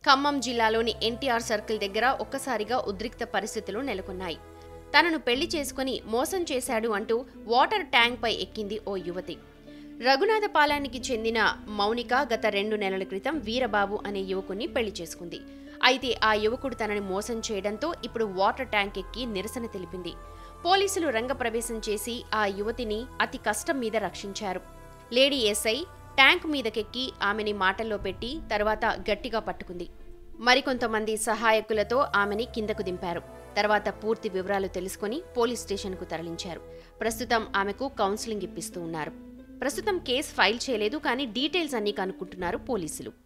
ఖమ్మం జిల్లాలోని ఎన్టీఆర్ సర్కిల్ దగ్గర ఒక్కసారిగా ఉద్రిక్త పరిస్థితులు నెలకొన్నాయి తనను పెళ్లి చేసుకుని మోసం చేశాడు అంటూ వాటర్ ట్యాంక్ పై ఎక్కింది ఓ యువతి రఘునాథపాలెనికి చెందిన మౌనిక గత రెండు నెలల క్రితం వీరబాబు అనే యువకుణ్ణి పెళ్లి చేసుకుంది అయితే ఆ యువకుడు తనని మోసం చేయడంతో ఇప్పుడు వాటర్ ట్యాంక్ ఎక్కి నిరసన తెలిపింది పోలీసులు రంగప్రవేశం చేసి ఆ యువతిని అతి కష్టం మీద రక్షించారు లేడీ ఎస్ఐ ట్యాంక్ మీదకెక్కి ఆమెని మాటల్లో పెట్టి తర్వాత గట్టిగా పట్టుకుంది మరికొంతమంది సహాయకులతో ఆమెని కిందకు దింపారు తర్వాత పూర్తి వివరాలు తెలుసుకుని పోలీస్ స్టేషన్కు తరలించారు ప్రస్తుతం ఆమెకు కౌన్సిలింగ్ ఇప్పిస్తూ ఉన్నారు ప్రస్తుతం కేసు ఫైల్ చేయలేదు కానీ డీటెయిల్స్ అన్నీ కనుక్కుంటున్నారు పోలీసులు